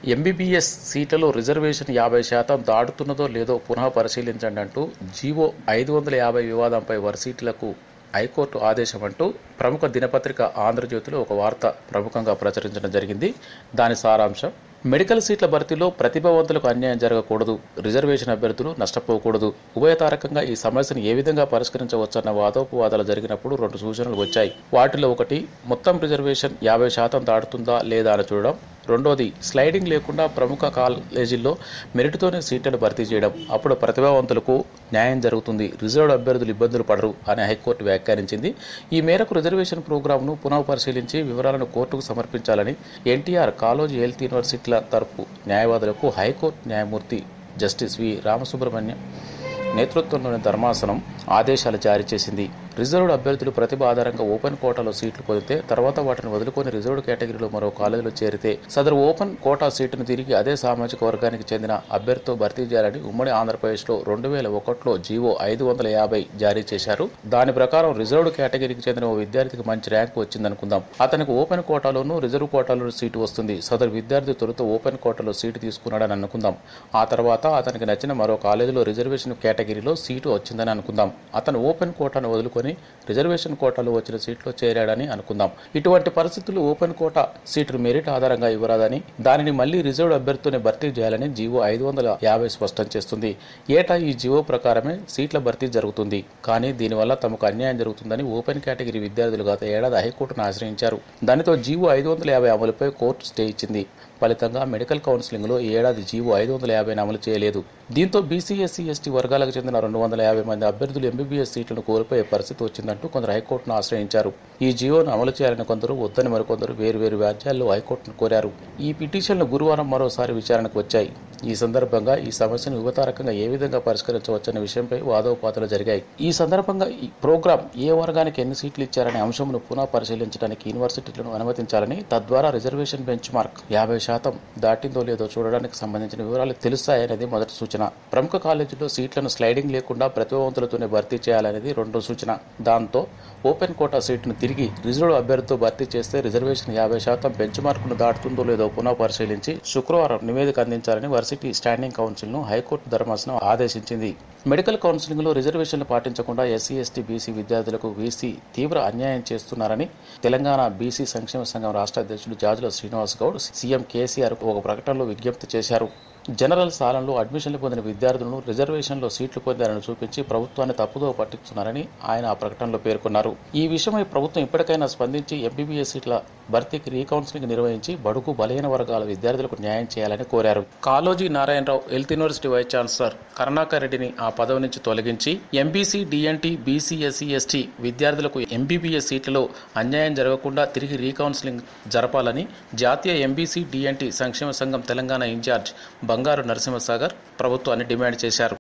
MBBS సీట్లలో reservation యాభై శాతం దాటుతున్నదో లేదో పునః పరిశీలించండి అంటూ జీవో ఐదు వందల యాభై వివాదంపై వర్సిటీలకు హైకోర్టు ఆదేశం అంటూ ప్రముఖ దినపత్రిక ఆంధ్రజ్యోతిలో ఒక వార్త ప్రముఖంగా ప్రచురించడం జరిగింది దాని సారాంశం మెడికల్ సీట్ల భర్తీలో ప్రతిభావంతులకు అన్యాయం జరగకూడదు రిజర్వేషన్ అభ్యర్థులు నష్టపోకూడదు ఉభయతారకంగా ఈ సమస్యను ఏ విధంగా పరిష్కరించవచ్చన్న వాదోపవాదాలు జరిగినప్పుడు రెండు సూచనలు వచ్చాయి వాటిలో ఒకటి మొత్తం రిజర్వేషన్ యాభై శాతం దాటుతుందా లేదా అని చూడడం రెండోది స్లైడింగ్ లేకుండా ప్రముఖ కాలేజీల్లో మెరిట్తోనే సీట్లను భర్తీ చేయడం అప్పుడు ప్రతిభావంతులకు న్యాయం జరుగుతుంది రిజర్వ్డ్ అభ్యర్థులు ఇబ్బందులు పడరు అని హైకోర్టు వ్యాఖ్యానించింది ఈ మేరకు రిజర్వేషన్ ప్రోగ్రాంను పునః పరిశీలించి వివరాలను కోర్టుకు సమర్పించాలని ఎన్టీఆర్ కాలేజ్ హెల్త్ యూనివర్సిటీల తరపు న్యాయవాదులకు హైకోర్టు న్యాయమూర్తి జస్టిస్ వి రామసుబ్రహ్మణ్యం నేతృత్వంలోని ధర్మాసనం ఆదేశాలు జారీ చేసింది రిజర్వ్డ్ అభ్యర్థులు ప్రతిభ ఆధారంగా ఓపెన్ కోటాలో సీట్లు పొందితే తర్వాత వాటిని వదులుకొని రిజర్వ్డ్ కేటగిరీలో మరో కాలేజీలో చేరితే సదరు ఓపెన్ కోటా సీటును తిరిగి అదే సామాజిక వర్గానికి చెందిన అభ్యర్థితో భర్తీ చేయాలని ఉమ్మడి ఆంధ్రప్రదేశ్లో రెండు వేల ఒకటిలో జీవో ఐదు వందల యాభై జారీ చేశారు దాని ప్రకారం రిజర్వ్డ్ కేటగిరీకి చెందిన ఓ విద్యార్థికి మంచి ర్యాంక్ వచ్చిందనుకుందాం అతనికి ఓపెన్ కోటాలోనూ రిజర్వ్ కోటాలో సీటు వస్తుంది సదరు విద్యార్థి తొలుత ఓపెన్ కోటాలో సీటు తీసుకున్నాడని అనుకుందాం ఆ తర్వాత అతనికి నచ్చిన మరో కాలేజీలో రిజర్వేషన్ కేటగిరీలో సీటు వచ్చిందని అనుకుందాం అతను ఓపెన్ కోటాను వదులుకొని రిజర్వేషన్ కోటాలో వచ్చిన సీట్లో చేరాడని అనుకుందాం ఇటువంటి పరిస్థితుల్లో ఓపెన్ కోటా సీటు మెరిట్ ఆధారంగా ఇవ్వరాదని దానిని మళ్లీ రిజర్వ్డ్ అభ్యర్థితోనే భర్తీ చేయాలని జీవో ఐదు వందల యాభై స్పష్టం చేస్తుంది ఏటా ఈ జీవో ప్రకారమే సీట్ల భర్తీ జరుగుతుంది కానీ దీనివల్ల తమకు అన్యాయం జరుగుతుందని ఓపెన్ కేటగిరీ విద్యార్థులు గత ఏడాది హైకోర్టును ఆశ్రయించారు దానితో జీవో ఐదు వందల యాభై అమలుపై కోర్టు స్టే ఇచ్చింది ఫలితంగా మెడికల్ కౌన్సిలింగ్లో ఈ ఏడాది జీవో ఐదు వందల యాభైని అమలు చేయలేదు దీంతో బీసీ ఎస్సీ ఎస్టీ వర్గాలకు చెందిన రెండు వందల యాభై మంది అభ్యర్థులు ఎంబీబీఎస్ సీట్లను కోల్పోయే పరిస్థితి వచ్చిందంటూ కొందరు హైకోర్టును ఆశ్రయించారు ఈ జీవోను అమలు చేయాలని కొందరు వద్దని మరికొందరు వేరువేరు వ్యాజ్యాల్లో హైకోర్టును కోరారు ఈ పిటిషన్లు గురువారం మరోసారి విచారణకు వచ్చాయి ఈ సందర్భంగా ఈ సమస్యను యువతారకంగా ఏ విధంగా పరిష్కరించవచ్చనే విషయంపై వాదోపాతలు జరిగాయి ఈ సందర్భంగా ఈ ప్రోగ్రాం ఏ వర్గానికి ఎన్ని సీట్లు ఇచ్చారనే అంశంను పునః పరిశీలించడానికి యూనివర్సిటీలను అనుమతించాలని తద్వారా రిజర్వేషన్ బెంచ్ మార్క్ యాభై శాతం దాటిందో లేదో చూడడానికి సంబంధించిన వివరాలు తెలుస్తాయనేది మొదటి సూచన ప్రముఖ కాలేజీలో సీట్లను స్లైడింగ్ లేకుండా ప్రతిభావంతులతోనే భర్తీ చేయాలనేది రెండో సూచన దాంతో ఓపెన్ కోటా సీటును తిరిగి రిజర్వ్ అభ్యర్థితో భర్తీ చేస్తే రిజర్వేషన్ యాభై శాతం బెంచ్ మార్కును దాటుతుందో లేదో పునః పరిశీలించి శుక్రవారం నివేదిక అందించాలని వర్సిటీ స్టాండింగ్ కౌన్సిల్ను హైకోర్టు ధర్మాసనం ఆదేశించింది మెడికల్ కౌన్సిలింగ్లో రిజర్వేషన్లు పాటించకుండా ఎస్సీ ఎస్టీ బీసీ విద్యార్థులకు వీసీ తీవ్ర అన్యాయం చేస్తున్నారని తెలంగాణ బీసీ సంక్షేమ సంఘం రాష్ట్ర అధ్యక్షుడు జాజుల శ్రీనివాస్ గౌడ్ సీఎం కేసీఆర్ ఒక ప్రకటనలో విజ్ఞప్తి చేశారు జనరల్ స్థానంలో అడ్మిషన్లు పొందిన విద్యార్థులను రిజర్వేషన్లో సీట్లు పొందారని చూపించి ప్రభుత్వాన్ని తప్పుదో పట్టిస్తున్నారని ఆయన ఆ ప్రకటనలో పేర్కొన్నారు ఈ విషయమై ప్రభుత్వం ఇప్పటికైనా స్పందించి ఎంబీబీఎస్ సీట్ల భర్తీకి రీకౌన్సిలింగ్ నిర్వహించి బడుగు బలహీన వర్గాల విద్యార్థులకు న్యాయం చేయాలని కోరారు Kaloji Narayanarao health university vice chancellor Karunakar రెడ్డిని ఆ పదవి నుంచి తొలగించి MBC DNT BC SC ST విద్యార్థులకు ఎంబీబీఎస్ సీట్లలో అన్యాయం జరగకుండా తిరిగి రీకౌన్సిలింగ్ జరపాలని జాతీయ ఎంబీసీ డిఎన్టీ సంక్షేమ సంఘం తెలంగాణ ఇన్ఛార్జ్ బంగారు నరసింహసాగర్ ప్రభుత్వాన్ని డిమాండ్ చేశారు